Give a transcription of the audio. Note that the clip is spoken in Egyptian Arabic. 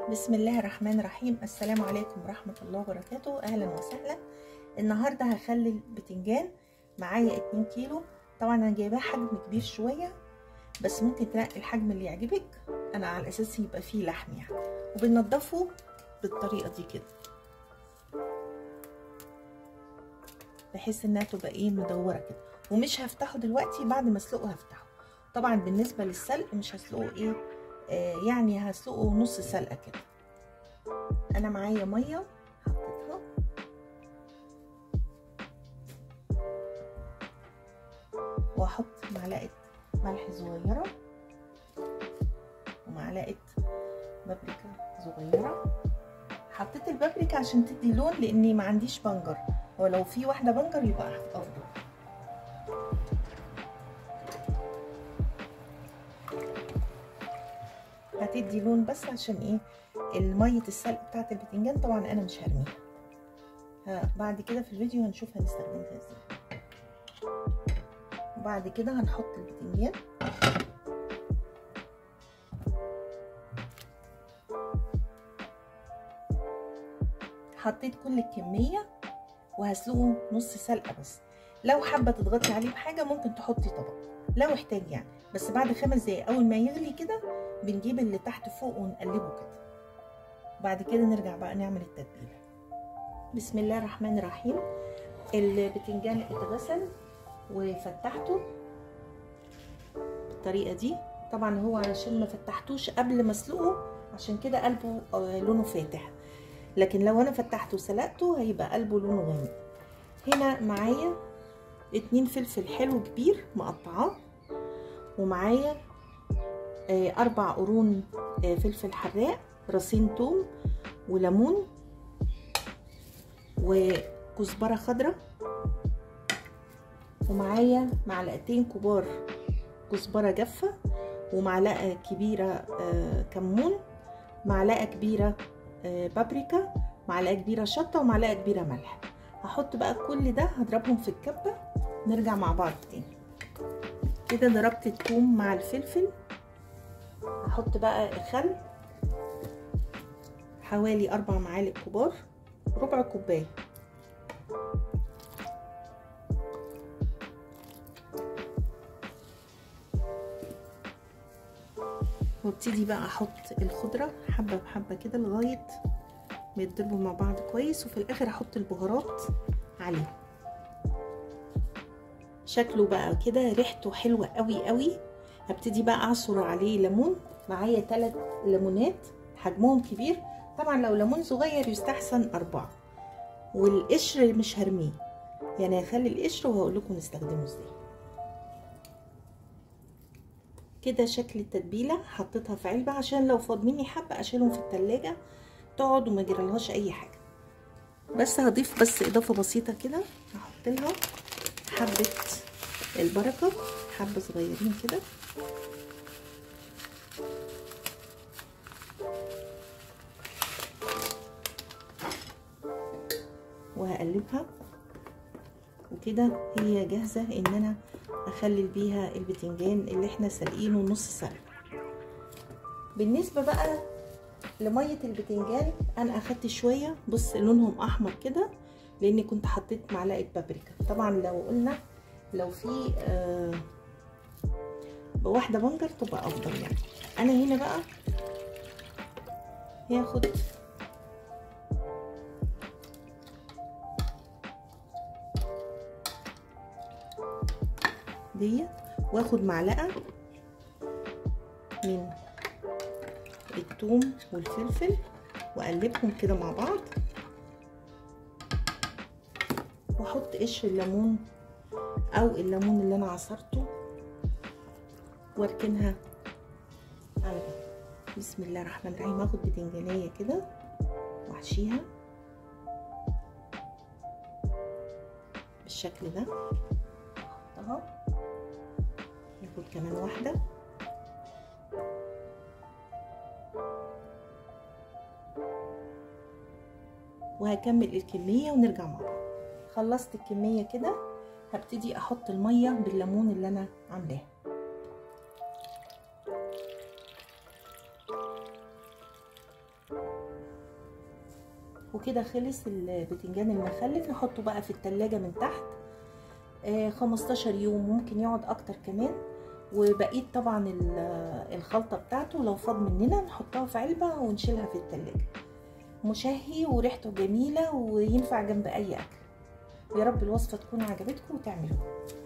بسم الله الرحمن الرحيم السلام عليكم ورحمة الله وبركاته أهلا وسهلا النهاردة هخلي البتنجان معايا 2 كيلو طبعا أنا جايباه حجم كبير شوية بس ممكن تنقي الحجم اللي يعجبك أنا على أساس يبقى فيه لحم يعني وبننضفه بالطريقة دي كده بحيث انها تبقى ايه مدوره كده ومش هفتحه دلوقتي بعد ما اسلقه هفتحه طبعا بالنسبه للسلق مش هسلقه ايه آه يعني هسلقه نص سلقه كده انا معايا ميه حطيتها واحط معلقه ملح صغيره ومعلقه بابريكا صغيره حطيت البابريكا عشان تدي لون لاني ما عنديش بنجر ولو في واحده بنجر يبقى افضل هتدي لون بس عشان ايه الميه السلق بتاعت البتنجان طبعا انا مش هرميها بعد كده في الفيديو هنشوف هنستخدمها ازاي وبعد كده هنحط البتنجان حطيت كل الكميه وهسلقه نص سلقه بس لو حابه تضغطي عليه بحاجه ممكن تحطي طبق لو احتاج يعني بس بعد خمس دقايق اول ما يغلي كده بنجيب اللي تحت فوق ونقلبه كده بعد كده نرجع بقى نعمل التتبيله بسم الله الرحمن الرحيم البتنجان اتغسل وفتحته بالطريقه دي طبعا هو علشان ما فتحتوش قبل ما اسلقه عشان كده قلبه لونه فاتح لكن لو انا فتحته وسلقته هيبقى قلبه لونه غامق هنا معايا اتنين فلفل حلو كبير مقطعاه ومعايا اربع قرون فلفل حراق راسين توم وليمون وكزبرة خضراء ومعايا معلقتين كبار كزبرة جافة ومعلقة كبيرة كمون معلقة كبيرة بابريكا معلقه كبيره شطه ومعلقه كبيره ملح هحط بقى كل ده هضربهم في الكبه نرجع مع بعض تاني كده ضربت الثوم مع الفلفل هحط بقى الخل حوالي اربع معالق كبار ربع كوبايه وابتدي بقى احط الخضره حبه بحبه كده لغايه ما يتضربوا مع بعض كويس وفي الاخر احط البهارات عليهم شكله بقى كده ريحته حلوه قوي قوي هبتدي بقى اعصر عليه ليمون معايا ثلاث ليمونات حجمهم كبير طبعا لو ليمون صغير يستحسن اربعه والقشر مش هرميه يعني هخلي القشر وهقول لكم نستخدمه ازاي كده شكل التتبيله حطيتها في علبه عشان لو فاض مني حبه اشيلهم في التلاجة تقعد وما يجرالهاش اي حاجه بس هضيف بس اضافه بسيطه كده هحط لها حبه البركه حبه صغيرين كده وهقلبها وكده هي جاهزه ان انا اخلل بيها البتنجان اللي احنا سالقينه نص سلقه بالنسبه بقى لميه البتنجان انا اخدت شويه بص لونهم احمر كده لاني كنت حطيت معلقه بابريكا طبعا لو قلنا لو في آه واحده بنجر تبقى افضل يعني انا هنا بقى هاخد دي واخد معلقه من الثوم والفلفل واقلبهم كده مع بعض واحط قشر الليمون او الليمون اللي انا عصرته واركنها على جنب بسم الله الرحمن الرحيم هاخد بتنجانيه كده واحشيها بالشكل ده احطها ناخد كمان واحده وهكمل الكمية ونرجع مع بعض خلصت الكمية كده هبتدي احط المية بالليمون اللي انا عاملاه وكده خلص البتنجان المخلل نحطه بقى في التلاجة من تحت آه 15 يوم ممكن يقعد اكتر كمان وبقيت طبعا الخلطة بتاعته لو فاض مننا نحطها في علبة ونشيلها في التلاجة مشهي وريحته جميلة وينفع جنب اي اكل يا رب الوصفة تكون عجبتكم وتعملوها